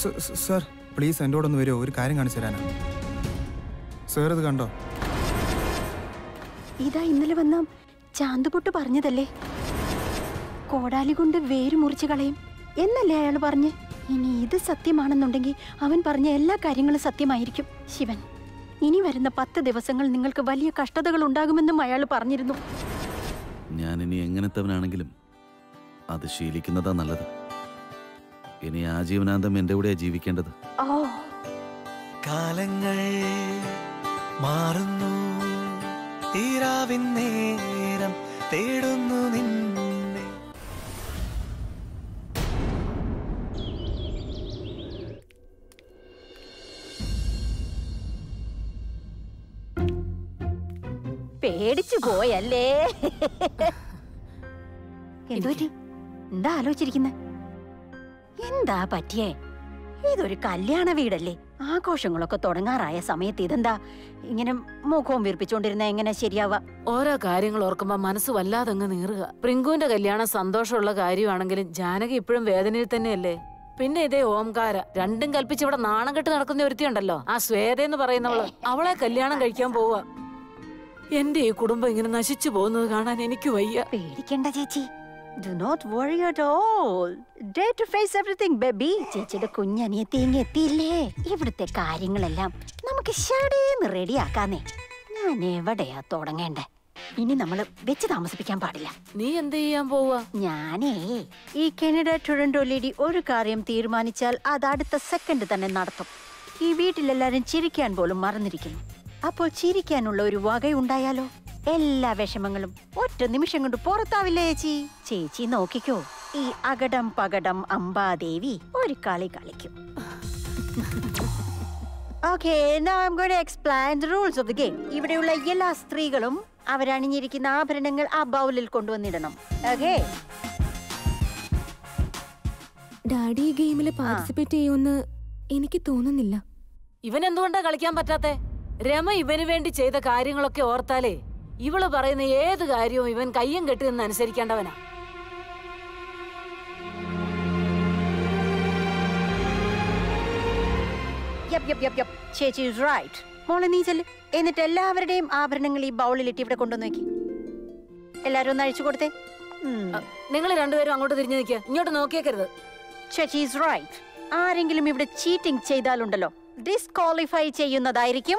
സ- സ- sir please എൻ്റെ കൂടെ ഒന്ന് വരുമോ ഒരു കാര്യം കാണിച്ചു തരാനാ സർ ഇത് കണ്ടോ ഇതാ ഇന്നലെ വന്ന ചാന്തുപൊട്ട് പറഞ്ഞതല്ലേ കോടാലി കൊണ്ട് വേര് മുറിച്ചു കളയും എന്നല്ലേ അയാൾ പറഞ്ഞ് ഇനി ഇത് സത്യമാണെന്നുണ്ടെങ്കിൽ അവൻ പറഞ്ഞ എല്ലാ കാര്യങ്ങളും സത്യമായിരിക്കും ശിവൻ ഇനി വരുന്ന പത്ത് ദിവസങ്ങൾ നിങ്ങൾക്ക് വലിയ കഷ്ടതകൾ ഉണ്ടാകുമെന്നും അയാൾ പറഞ്ഞിരുന്നു ഞാനിനി എങ്ങനത്തവനാണെങ്കിലും അത് ശീലിക്കുന്നതാ നല്ലത് ഇനി ആജീവനാന്തം എൻ്റെ കൂടെയാ ജീവിക്കേണ്ടത് ഓ കാലങ്ങൾ മാറുന്നു ഈരാവിൻ നേരം തേടുന്നു നിന്നെ പേടിച്ചു പോയല്ലേ എന്തോ പറ്റി? എന്താ ആലോചിച്ചിരിക്കുന്നെ എന്താ പറ്റിയേ ഇതൊരു കല്യാണ വീടല്ലേ ആഘോഷങ്ങളൊക്കെ തുടങ്ങാറായ സമയത്ത് ഇതെന്താ ഇങ്ങനെ മുഖവും വീർപ്പിച്ചോണ്ടിരുന്ന എങ്ങനെ ശരിയാവാ ഓരോ കാര്യങ്ങൾ ഓർക്കുമ്പോ മനസ്സ് വല്ലാതെ അങ്ങ് നീറുക പ്രിങ്കുവിന്റെ കല്യാണം സന്തോഷമുള്ള കാര്യമാണെങ്കിലും ജാനകി ഇപ്പോഴും വേദനയിൽ തന്നെയല്ലേ പിന്നെ ഇതേ ഓംകാര രണ്ടും കൽപ്പിച്ച് ഇവിടെ നാണം കെട്ട് നടക്കുന്ന ഒരുത്തിയുണ്ടല്ലോ ആ ശ്വേത എന്ന് പറയുന്നവള് അവളെ കല്യാണം കഴിക്കാൻ പോവാ എന്റെ ഈ കുടുംബം ഇങ്ങനെ നശിച്ചു പോകുന്നത് കാണാൻ എനിക്ക് വയ്യ പേടിക്കണ്ട ചേച്ചി do not worry at all dare to face everything baby ചേച്ചിയുടെ കുഞ്ഞനിയത്തി ഇങ്ങ് എത്തിയില്ലേ ഇവിടുത്തെ കാര്യങ്ങളെല്ലാം നമുക്ക് ഷടേന്ന് റെഡിയാക്കാന്നേ ഞാൻ എവിടെയാ തുടങ്ങേണ്ടേ ഇനി നമ്മൾ വെച്ച് താമസിപ്പിക്കാൻ പാടില്ല നീ എന്ത് ചെയ്യാൻ പോവാ ഞാനേ ഈ കെനഡ ടൊറന്റോ ലേഡി ഒരു കാര്യം തീരുമാനിച്ചാൽ അത് അടുത്ത സെക്കൻഡ് തന്നെ നടത്തും ഈ വീട്ടിലെല്ലാരും ചിരിക്കാൻ പോലും മറന്നിരിക്കുന്നു അപ്പോൾ ചിരിക്കാനുള്ള ഒരു വകയുണ്ടായാലോ എല്ലാ വിഷമങ്ങളും ഒറ്റ നിമിഷം കൊണ്ട് പുറത്താവില്ലേ ചേച്ചി ചേച്ചി നോക്കിക്കോ ഈ അകടം പകടം അംബാദേവി ഒരു കളി കളിക്കും okay explain the rules of the game ഇവിടെയുള്ള എല്ലാ സ്ത്രീകളും അവരണിഞ്ഞിരിക്കുന്ന ആഭരണങ്ങൾ ആ ബൗലിൽ കൊണ്ടുവന്നിടണം ഓക്കെ ഡാഡി ഈ ഗെയിമിൽ പാർട്ടിസിപ്പേറ്റ് ചെയ്യുമെന്ന് എനിക്ക് തോന്നുന്നില്ല ഇവൻ എന്തുകൊണ്ടാ കളിക്കാൻ പറ്റാത്തെ രമ ഇവന് വേണ്ടി ചെയ്ത കാര്യങ്ങളൊക്കെ ഓർത്താലേ ഇവള് പറയുന്ന ഏത് കാര്യവും ഇവൻ കയ്യും കെട്ടി നിന്ന് അനുസരിക്കേണ്ടവനാ യപ്പ് യപ്പ് യപ്പ് യപ്പ് ചേച്ചി ഇസ് റൈറ്റ് മോളെ നീ ചെല്ല് എന്നിട്ട് എല്ലാവരുടെയും ആഭരണങ്ങൾ ഈ ബൗളിലിട്ട് ഇവിടെ കൊണ്ടുവന്ന് വെക്കി എല്ലാരും ഒന്ന് അഴിച്ചു കൊടുത്തേ നിങ്ങൾ രണ്ടുപേരും അങ്ങോട്ട് തിരിഞ്ഞു നിൽക്കുക ഇങ്ങോട്ട് നോക്കിയേക്കരുത് ചേച്ചി ഇസ് റൈറ്റ് ആരെങ്കിലും ഇവിടെ ചീറ്റിംഗ് ചെയ്താലുണ്ടല്ലോ ഡിസ്ക്വാളിഫൈ ചെയ്യുന്നതായിരിക്കും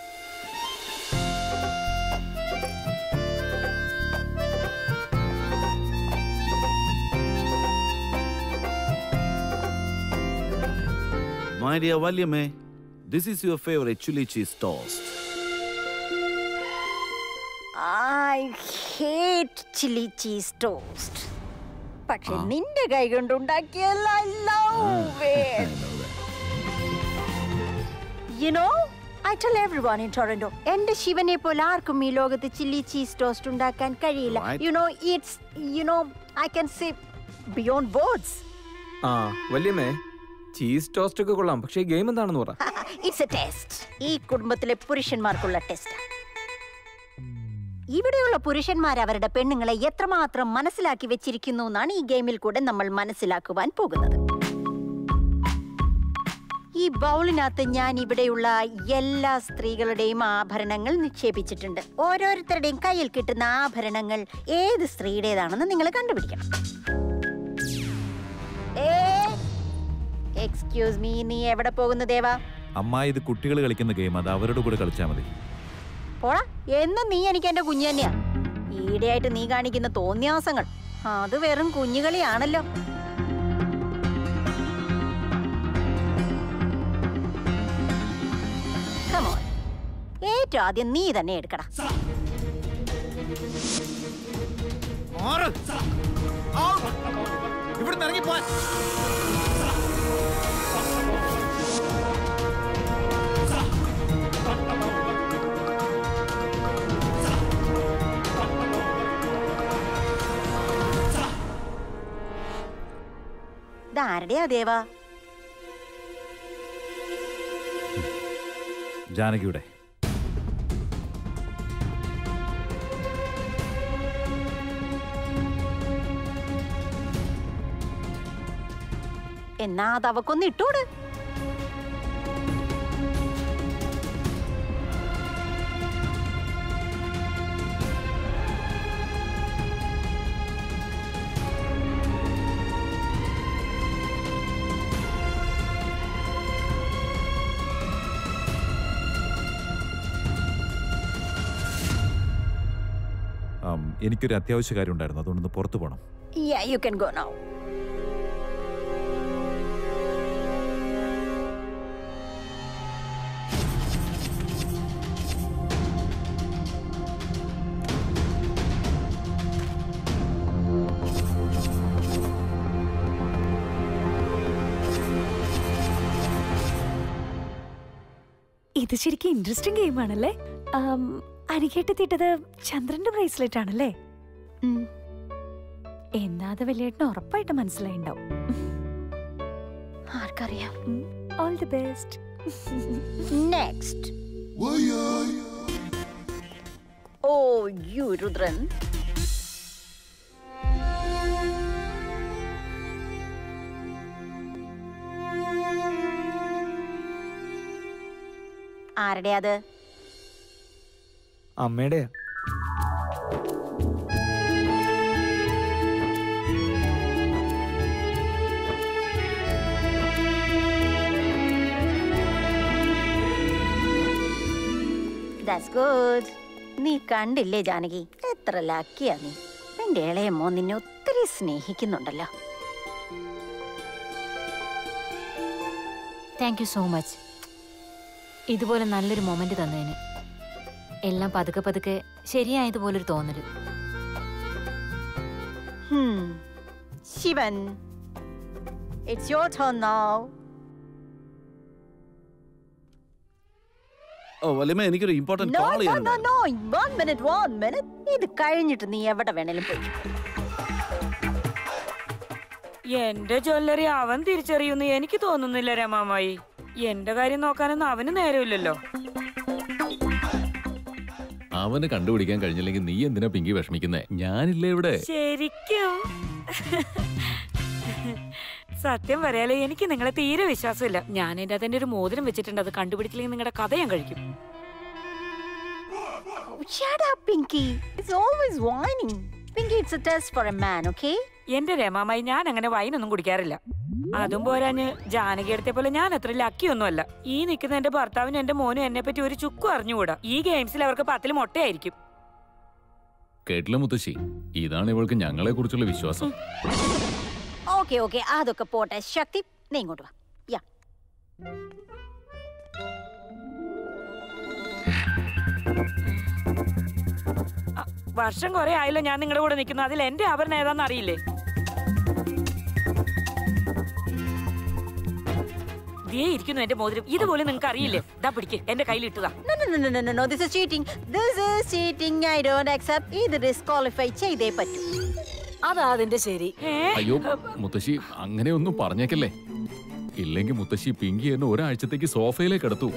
My dear Valyame, this is your favorite chili cheese toast. I hate chilli cheese toast പക്ഷെ നിന്റെ കൈ കൊണ്ട് ഉണ്ടാക്കിയല്ല you know I tell everyone in Toronto എന്റെ ശിവനെ പോലെ ആർക്കും ഈ ലോകത്ത് ചില്ലി ചീസ് ടോസ്റ്റ് ഉണ്ടാക്കാൻ കഴിയില്ല Right. You know it's you know I can say beyond words ആ വല്യമ്മേ ചീസ് ടോസ്റ്റ് ഒക്കെ കൊള്ളാം പക്ഷേ ഗെയിം എന്താണെന്ന് പറ ഇറ്റ്സ് എ ടെസ്റ്റ് ഈ കുടുംബത്തിലെ പുരുഷന്മാർക്കുള്ള ടെസ്റ്റ് ഇവിടെയുള്ള പുരുഷന്മാർ അവരുടെ പെണ്ണുങ്ങളെ എത്രമാത്രം മനസ്സിലാക്കി വെച്ചിരിക്കുന്നു എന്നാണ് ഈ ഗെയിമിൽ കൂടെ നമ്മൾ മനസ്സിലാക്കുവാൻ പോകുന്നത് ഈ ബൗളിനകത്ത് ഞാൻ ഇവിടെയുള്ള എല്ലാ സ്ത്രീകളുടെയും ആഭരണങ്ങൾ നിക്ഷേപിച്ചിട്ടുണ്ട് ഓരോരുത്തരുടെയും കയ്യിൽ കിട്ടുന്ന ആഭരണങ്ങൾ ഏത് സ്ത്രീയുടേതാണെന്ന് നിങ്ങൾ കണ്ടുപിടിക്കണം എക്സ്ക്യൂസ് മീ നീ എവിടെ പോകുന്നു ദേവാ അമ്മ ഇത് കുട്ടികൾ കളിക്കുന്ന ഗെയിം അത് അവരുടെ കൂടെ കളിച്ചാൽ മതി പോടാ എന്നും നീ എനിക്ക് എന്റെ കുഞ്ഞു തന്നെയാ ഈടെയായിട്ട് നീ കാണിക്കുന്ന തോന്നിയാസങ്ങൾ അത് വെറും കുഞ്ഞുകളിയാണല്ലോ Come on. ഏറ്റവും ആദ്യം നീ തന്നെ എടുക്കടാ ഇവിടുന്ന് ഇറങ്ങിപ്പോൻ ഇതാരുടെയാ ദേവാ ജാനകിയുടെ എന്നാ അത് അവക്കൊന്ന് ഇട്ടൂട് എനിക്കൊരു അത്യാവശ്യ കാര്യം ഉണ്ടായിരുന്നു അതുകൊണ്ടൊന്ന് പുറത്തു പോകണം Yeah, you can go now. ഇത് ശരിക്കും ഇൻട്രസ്റ്റിംഗ് ഗെയിം ആണല്ലേ അരികേട്ട് തീട്ടത് ചന്ദ്രന്റെ ബ്രേസ്ലെറ്റ് ആണല്ലേ ഉം. എന്നാ അത് വലിയേട്ടന് ഉറപ്പായിട്ട് മനസ്സിലായിണ്ടാവും ആർക്കറിയാം ഓൾ ദി ബെസ്റ്റ് നെക്സ്റ്റ് ഓ യു രുദ്രൻ ആരുടെ അത് അമ്മയുടെയാ ദാറ്റ്സ് ഗുഡ് നീ കണ്ടില്ലേ ജാനകി എത്ര ലക്കിയാ നീ നിന്റെ ഇളയ മോൻ നിന്നെ ഒത്തിരി സ്നേഹിക്കുന്നുണ്ടല്ലോ താങ്ക് യു സോ മച്ച് ഇതുപോലെ നല്ലൊരു മൊമെന്റ് തന്നതിന് എല്ലാം പതുക്കെ പതുക്കെ ശരിയായതുപോലൊരു തോന്നല് Hmm. Shivan it's your turn now ഓ വല്യമ്മ എനിക്കൊരു important no call no no ചെയ്യാനുണ്ട് no one minute one minute ഇത് കഴിഞ്ഞിട്ട് നീ എവിടെ വേണേലും പോയി എന്റെ ജ്വല്ലറി അവൻ തിരിച്ചറിയുന്നു എനിക്ക് തോന്നുന്നില്ല രമാമായി എന്റെ കാര്യം നോക്കാനൊന്നും അവന് നേരമില്ലല്ലോ അവന് കണ്ടുപിടിക്കാൻ കഴിഞ്ഞില്ലെങ്കിൽ നീ എന്തിനാ പിങ്കി വിഷമിക്കുന്നേ ഞാനില്ലേ ഇവിടെ ശരിക്കും സത്യം പറയാലോ എനിക്ക് നിങ്ങളെ തീരെ വിശ്വാസമില്ല ഞാൻ എന്റെ അതിന്റെ ഒരു മോതിരം വെച്ചിട്ടുണ്ട് അത് കണ്ടുപിടിച്ചില്ലെങ്കിൽ നിങ്ങളുടെ കഥ ഞാൻ കഴിക്കും Shut up, Pinky. It's always whining. Pinky, it's a test for a man, okay? എന്റെ രമാമായി ഞാൻ അങ്ങനെ വൈനൊന്നും കുടിക്കാറില്ല അതും പോരാഞ്ഞ് ജാനകി എടുത്തെ പോലെ ഞാൻ അത്ര ലക്കിയൊന്നുമല്ല ഈ നിൽക്കുന്ന എന്റെ ഭർത്താവിനും എന്റെ മോനും എന്നെ പറ്റി ഒരു ചുക്കും അറിഞ്ഞുകൂടാ ഈ ഗെയിംസിൽ അവർക്ക് പത്തിൽ മുട്ടയായിരിക്കും കേട്ടില്ല മുത്തശ്ശി ഇതാണ് ഇവൾക്ക് ഞങ്ങളെ കുറിച്ചുള്ള വിശ്വാസം ഓക്കെ ഓക്കെ അതൊക്കെ പോട്ടെ ശക്തി നീ ഇങ്ങോട്ട് വാ യാ വർഷം കുറെ ആയല്ലോ ഞാൻ നിങ്ങളുടെ കൂടെ നിൽക്കുന്നു അതിൽ എന്റെ ആഭരണം ഏതാന്ന് അറിയില്ലേ ദേ ഇരിക്കുന്നു എന്റെ മോതിരം ഇതുപോലെ നിങ്ങൾക്ക് അറിയില്ലേ ദാ പിടിക്ക് എന്റെ കയ്യിൽ ഇട്ടുക No, no, no, no, no, no, no. This is cheating. This is cheating. I don't accept. ഇത് ഡിസ്ക്വാളിഫൈ ചെയ്തേ പറ്റൂ അതാ അതിന്റെ ശരി അയ്യോ മുത്തശ്ശി അങ്ങനെയൊന്നും പറഞ്ഞേക്കല്ലേ ഇല്ലെങ്കിൽ മുത്തശ്ശി പിങ്കി എന്നെ ഒരാഴ്ചത്തേക്ക് സോഫയിലേക്ക് എടുത്തു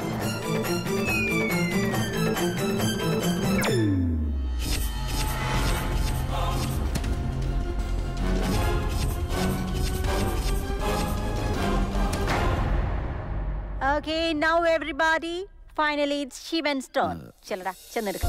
okay now everybody finally it's Shivan's turn ചെല്ലടാ ചെന്നെടുക്ക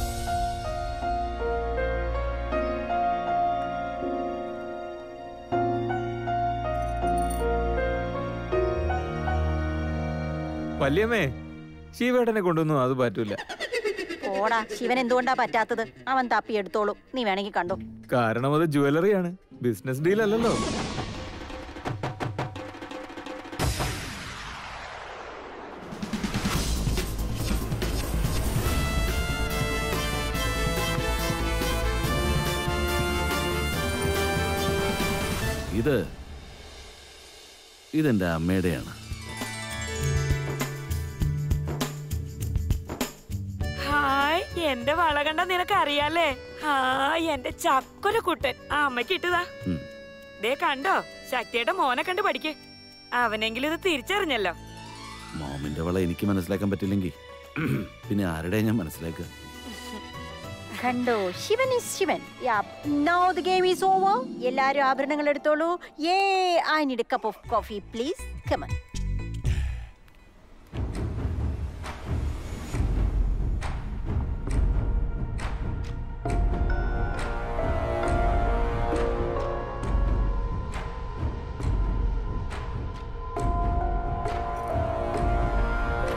വല്യമ്മേ ശിവേട്ടനെ കൊണ്ടൊന്നും അത് പറ്റൂല ഓടാ ശിവൻ എന്തുകൊണ്ടാ പറ്റാത്തത് അവൻ തപ്പി എടുത്തോളൂ നീ വേണമെങ്കിൽ കണ്ടോ കാരണം അത് ജുവലറിയാണ് ബിസിനസ് ഡീൽ അല്ലല്ലോ ഇത് ഇതെന്റെ അമ്മയുടെയാണ് ഹായ് എന്റെ വള കണ്ട നിനക്ക് അറിയാലേ ഹായ് എന്റെ ചക്കൊര കുട്ടൻ ആ അമ്മയ്ക്ക് ഇട്ടതാ ഉം. ദേ കണ്ടോ ശക്തിയുടെ മോനെ കണ്ട് പഠിക്ക് അവനെങ്കിലും ഇത് തിരിച്ചറിഞ്ഞല്ലോ മോമിന്റെ വള എനിക്ക് മനസ്സിലാക്കാൻ പറ്റില്ലെങ്കിൽ പിന്നെ ആരുടെ ഞാൻ മനസ്സിലാക്കുക കണ്ടോ Shivan is Shivan yeah now the game is over എല്ലാരും ആഭരണങ്ങൾ എടുത്തോളൂ yeah I need cup of coffee please come on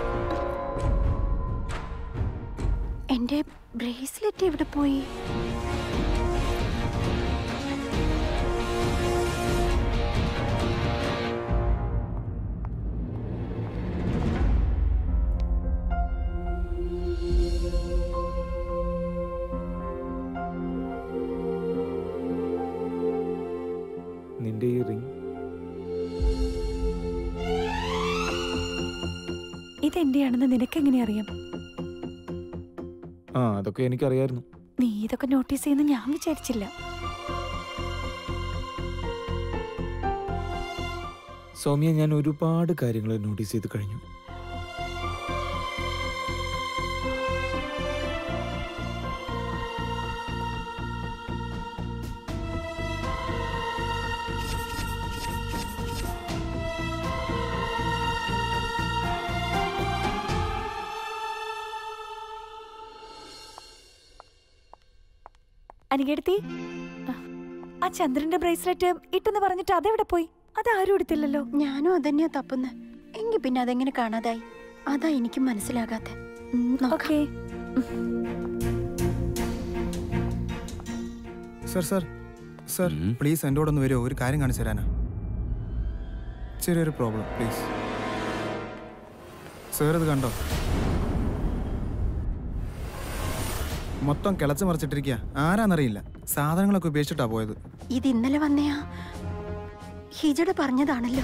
എന്റെ ബ്രേസ്ലെറ്റ് എവിടെ പോയി നിന്റെ ഈ റിംഗ് ഇതെന്റെയാണെന്ന് നിനക്കെങ്ങനെ അറിയാം ആ അതൊക്കെ എനിക്കറിയായിരുന്നു നീ ഇതൊക്കെ നോട്ടീസ് ചെയ്യുന്ന ഞാൻ വിചാരിച്ചില്ല സൗമ്യ ഞാൻ ഒരുപാട് കാര്യങ്ങൾ നോട്ടീസ് ചെയ്ത് കഴിഞ്ഞു അനികേടത്തി ആ ചന്ദ്രന്റെ ബ്രേസ്ലെറ്റ് ഇട്ടെന്ന് പറഞ്ഞിട്ട് അതെവിടെ പോയി അതാരും എടുത്തില്ലല്ലോ ഞാനും അതന്നെയാ തപ്പുന്നെ എങ്കിൽ പിന്നെ അതെങ്ങനെ കാണാതായി അതാ എനിക്ക് മനസ്സിലാകാത്തെ ഉം, നോക്കാം. Okay sir sir sir please എൻ്റെ കൂടെ ഒന്ന് വരുമോ ഒരു കാര്യം കാണിച്ചു തരാനാ ചെറിയൊരു പ്രോബ്ലം പ്ലീസ് സർ ഇത് കണ്ടോ മൊത്തം കിളച്ച് മറിച്ചിട്ടിരിക്കുക ആരാന്നറിയില്ല സാധനങ്ങളൊക്കെ ഉപേക്ഷിച്ചിട്ടാ പോയത് ഇത് ഇന്നലെ വന്നയാ ഹിജട പറഞ്ഞതാണല്ലോ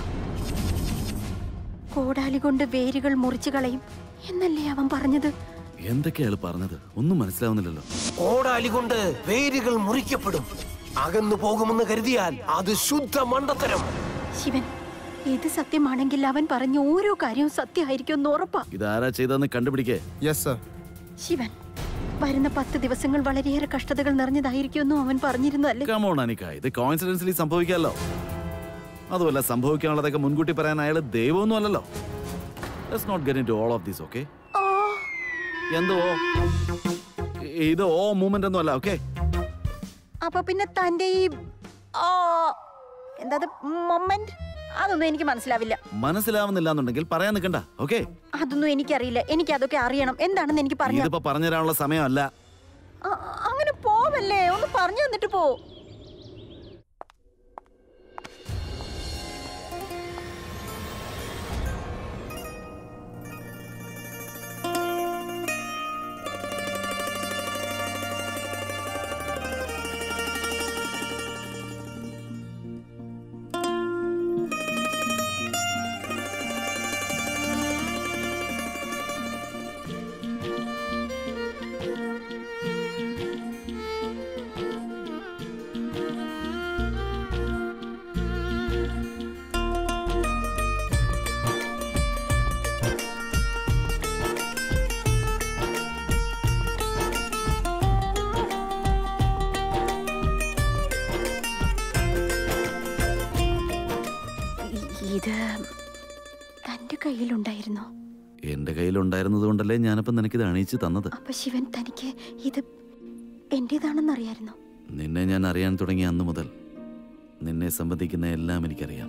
കോടാലി കൊണ്ട് വേരുകൾ മുറിച്ചു കളയും എന്നല്ലേ അവൻ പറഞ്ഞത് എന്തൊക്കെയാണ് പറഞ്ഞത് ഒന്നും മനസ്സിലാവുന്നില്ലല്ലോ കോടാലി കൊണ്ട് വേരുകൾ മുറിക്കപ്പെടും അകന്നു പോകുമെന്ന് കരുതിയാൽ അത് ശുദ്ധ മണ്ടത്തരം ശിവൻ ഇത് സത്യമാണെങ്കിൽ അവൻ പറഞ്ഞ ഓരോ കാര്യവും സത്യമായിരിക്കും എന്ന് ഉറപ്പാ ഇതാരാ ചെയ്തതെന്ന് കണ്ടുപിടിക്കേ യെസ് സർ ശിവൻ വരുന്ന പത്ത് ദിവസങ്ങൾ വളരെയേറെ കഷ്ടതകൾ നിറഞ്ഞതായിരിക്കുമെന്നും അവൻ പറഞ്ഞിരുന്നല്ലേ കമോൺ അനിക്ക ഇത് കോയിൻസിഡൻസിലി സംഭവിക്കാമല്ലോ അതുമല്ല സംഭവിക്കാനുള്ളതൊക്കെ മുൻകൂട്ടി പറയാൻ അയാൾ ദൈവമൊന്നും അല്ലല്ലോ let's not get into all of these okay എന്തോ ഇത് ഓ മൂവ്മെന്റ് ഒന്നും അല്ല ഓക്കെ അപ്പൊ പിന്നെ തന്റെ ഈ ആ, എന്താ മൊമെന്റ് അതൊന്നും എനിക്ക് മനസ്സിലാവില്ല മനസ്സിലാവുന്നില്ല എന്നുണ്ടെങ്കിൽ പറയാൻ നിൽക്കണ്ട ഓക്കെ അതൊന്നും എനിക്കറിയില്ല എനിക്ക് അതൊക്കെ അറിയണം എന്താണെന്ന് എനിക്ക് പറഞ്ഞു ഇതിപ്പോ പറഞ്ഞു തരാനുള്ള സമയമല്ല അ- അങ്ങനെ പോവല്ലേ ഒന്ന് പറഞ്ഞു തന്നിട്ട് പോ ഇ- ഇത് തന്റെ കയ്യിലുണ്ടായിരുന്നോ എന്റെ കയ്യിലുണ്ടായിരുന്നത് കൊണ്ടല്ലേ ഞാനിപ്പോ നിനക്കിത് അണിയിച്ച് തന്നത് അപ്പൊ ശിവൻ തനിക്ക് ഇത് എന്റേതാണെന്ന് അറിയായിരുന്നോ നിന്നെ ഞാൻ അറിയാൻ തുടങ്ങിയ അന്ന് മുതൽ നിന്നെ സംബന്ധിക്കുന്ന എല്ലാം എനിക്കറിയാം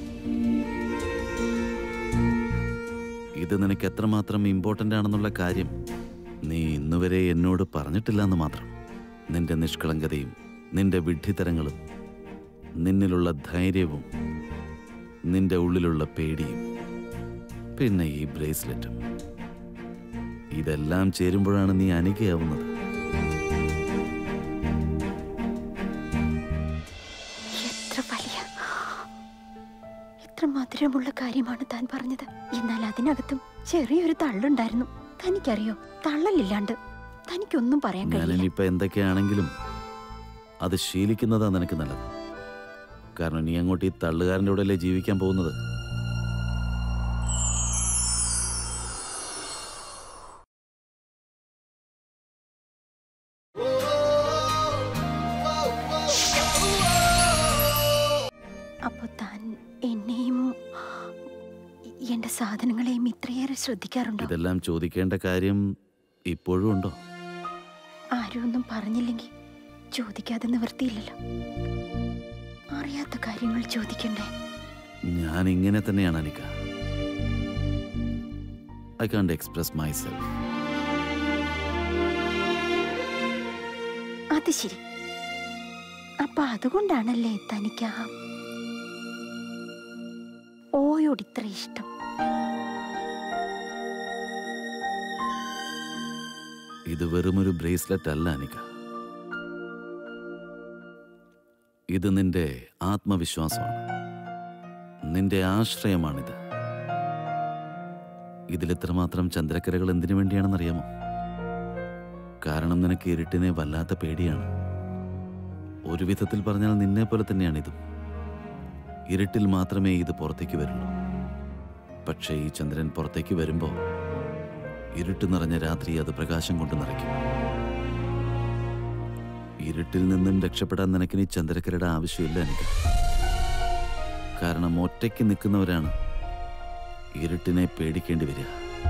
ഇത് നിനക്ക് എത്രമാത്രം ഇമ്പോർട്ടൻ്റ് ആണെന്നുള്ള കാര്യം നീ ഇന്നുവരെ എന്നോട് പറഞ്ഞിട്ടില്ല എന്ന് മാത്രം നിന്റെ നിഷ്കളങ്കതയും നിന്റെ വിഡ്ഢിത്തരങ്ങളും നിന്നിലുള്ള ധൈര്യവും നിന്റെ ഉള്ളിലുള്ള പേടിയും പിന്നെ ഈ ബ്രേസ്ലെറ്റും ഇതെല്ലാം ചേരുമ്പോഴാണ് നീ അനികയാവുന്നത് എത്ര വലിയ എത്ര മധുരമുള്ള കാര്യമാണ് താൻ പറഞ്ഞത് എന്നാൽ അതിനകത്തും ചെറിയൊരു തള്ളുണ്ടായിരുന്നു തനിക്കറിയോ തള്ളലില്ലാണ്ട് തനിക്കൊന്നും പറയാൻ കഴിയില്ല ഞാനിനിയിപ്പോ എന്തൊക്കെയാണെങ്കിലും അത് ശീലിക്കുന്നതാ നിനക്ക് നല്ലത് കാരണം നീ അങ്ങോട്ട് ഈ തള്ളുകാരൻ്റെ കൂടെ അല്ലേ ജീവിക്കാൻ പോകുന്നത് അപ്പൊ താൻ എന്നെയും എന്റെ സാധനങ്ങളെയും ഇത്രയേറെ ശ്രദ്ധിക്കാറുണ്ടോ ഇതെല്ലാം ചോദിക്കേണ്ട കാര്യം ഇപ്പോഴും ഉണ്ടോ ആരും ഒന്നും പറഞ്ഞില്ലെങ്കിൽ ചോദിക്കാതെ നിവർത്തിയില്ലല്ലോ അറിയാത്ത കാര്യങ്ങൾ ചോദിക്കണ്ടേ ഞാൻ ഇങ്ങനെ തന്നെയാണ് Anika I can't express myself അത് ശരി അപ്പൊ അതുകൊണ്ടാണല്ലേ തനിക്ക് ആ ഓയോട് ഇത്ര ഇഷ്ടം ഇത് വെറുമൊരു ബ്രേസ്ലെറ്റ് അല്ല അനിക്ക ഇത് നിന്റെ ആത്മവിശ്വാസമാണ് നിന്റെ ആശ്രയമാണിത് ഇതിലിത്രമാത്രം ചന്ദ്രക്കരകൾ എന്തിനു വേണ്ടിയാണെന്നറിയാമോ കാരണം നിനക്ക് ഇരുട്ടിനെ വല്ലാത്ത പേടിയാണ് ഒരു വിധത്തിൽ പറഞ്ഞാൽ നിന്നെ പോലെ തന്നെയാണ് ഇതും ഇരുട്ടിൽ മാത്രമേ ഇത് പുറത്തേക്ക് വരുള്ളൂ പക്ഷേ ഈ ചന്ദ്രൻ പുറത്തേക്ക് വരുമ്പോൾ ഇരുട്ട് നിറഞ്ഞ രാത്രി അത് പ്രകാശം കൊണ്ട് നിറയ്ക്കും ഇരുട്ടിൽ നിന്നും രക്ഷപ്പെടാൻ നിനക്കിനി ചന്ദ്രക്കരയുടെ ആവശ്യമില്ല എനിക്ക് കാരണം ഒറ്റയ്ക്ക് നിൽക്കുന്നവരാണ് ഇരുട്ടിനെ പേടിക്കേണ്ടി വരിക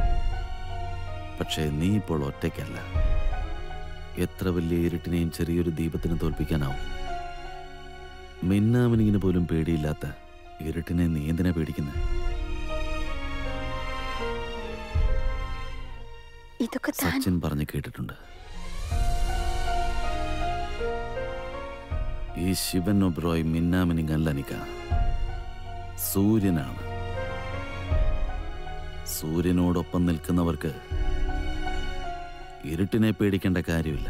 പക്ഷേ നീ ഇപ്പോൾ ഒറ്റയ്ക്കല്ല എത്ര വലിയ ഇരുട്ടിനെയും ചെറിയൊരു ദീപത്തിന് തോൽപ്പിക്കാനാവും മിന്നാമിനിങ്ങിന് പോലും പേടിയില്ലാത്ത ഇരുട്ടിനെ നീ എന്തിനാ പേടിക്കുന്നത് ഇതൊക്കെ താൻ സച്ചിൻ പറഞ്ഞു കേട്ടിട്ടുണ്ട് ഈ ശിവൻ ഒബ്രോയ് മിന്നാമിനിങ് അല്ല നിക്ക സൂര്യനാണ് സൂര്യനോടൊപ്പം നിൽക്കുന്നവർക്ക് ഇരുട്ടിനെ പേടിക്കേണ്ട കാര്യമില്ല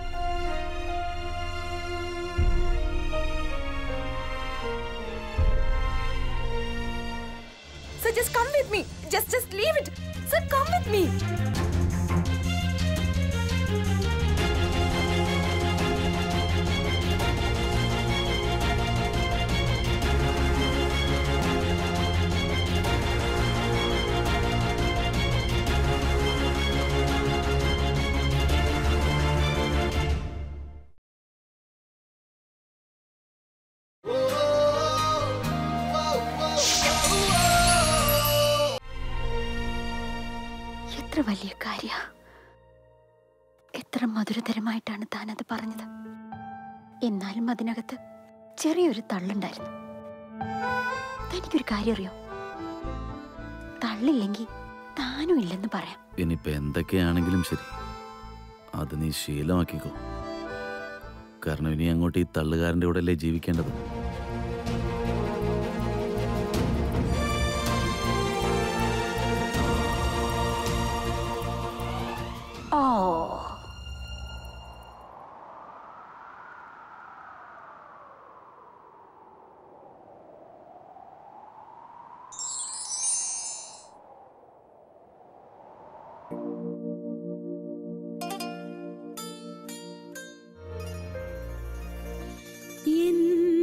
Sir, just come with me. Just, just leave it. Sir, come with me. എത്ര വലിയ കാര്യ എത്ര മധുരതരമായിട്ടാണ് താൻ അത് പറഞ്ഞത് എന്നാലും അതിനകത്ത് ചെറിയൊരു തള്ളുണ്ടായിരുന്നു തനിക്കൊരു കാര്യം അറിയോ തള്ളില്ലെങ്കിൽ താനും ഇല്ലെന്ന് പറയാം ഇനിയിപ്പോ എന്തൊക്കെയാണെങ്കിലും ശരി അത് നീ ശീലമാക്കിക്കോ കാരണം ഇനി അങ്ങോട്ട് ഈ തള്ളുകാരൻ്റെ കൂടെ അല്ലേ ജീവിക്കേണ്ടത് ഓ എൻ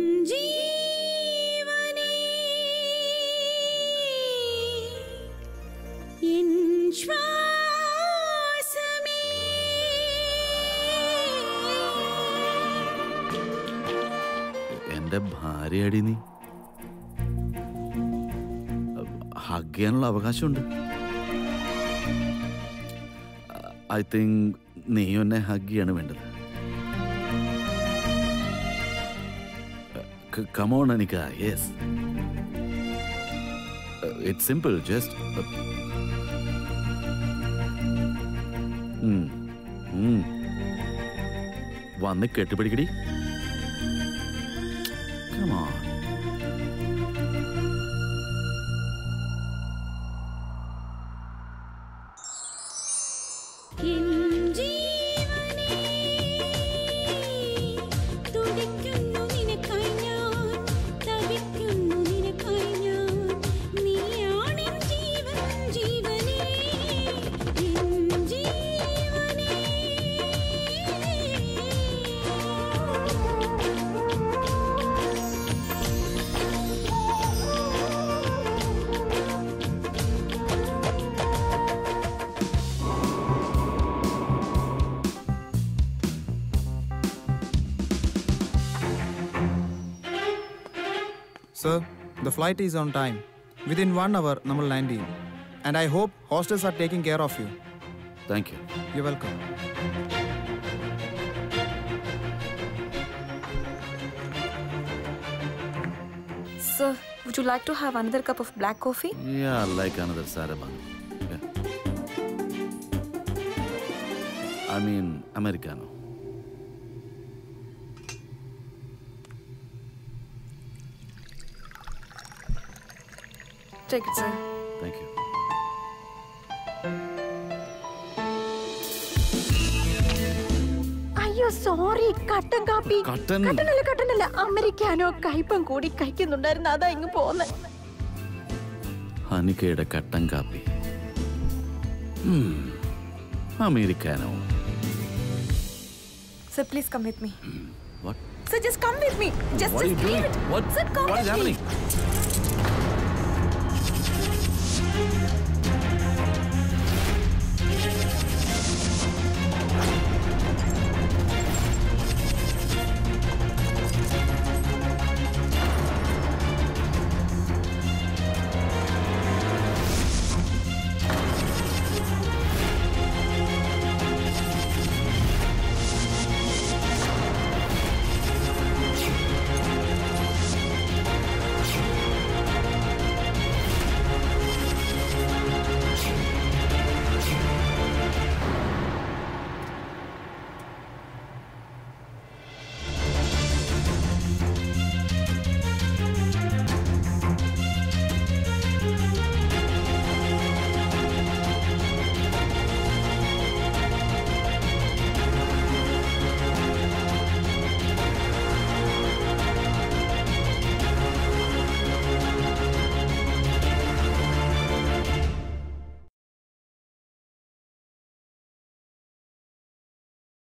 ജീവനേ എൻ ശ്വാസമേ എന്റെ ഭാര്യയടി നീ ഹഗ് ചെയ്യാനുള്ള അവകാശമുണ്ട് ഐ തിങ്ക് നീ എന്നെ ഹഗ് ചെയ്യാണ് വേണ്ടത് come on Anika yes it's simple just വന്ന് കെട്ടുപിടിക്കടി Come on. എൻ ജീവനേ തുടിക്കുന്നു നിനക്കായി ഞാൻ തപിക്കുന്നു നിനക്കായി ഞാൻ നീയാണെൻ ജീവൻ ജീവനേ എൻ ജീവനേ sir the flight is on time within one hour നമ്മൾ ലാൻഡ് ചെയ്യും and I hope hostels are taking care of you thank you you welcome Sir, would you like to have another cup of black coffee? Yeah, like another Saraban. Yeah. I mean, Americano. Take it, sir. Thank you. അയ്യോ അയ്യോ sorry കട്ടൻ കാപ്പി കട്ടൻ. കട്ടനല്ല കട്ടനല്ല അമരിക്കാനോ കയ്പം കൂടി കഴിക്കുന്നുണ്ടായിരുന്നു അതാ ഇങ്ങ് പോന്നെ ഹനിക്കയുടെ കട്ടൻ കാപ്പി ഉം. Americano Sir, please come with me. What? Sir, just come with me. Just, What are just you leave doing? it. What- Sir, come what is with me. happening?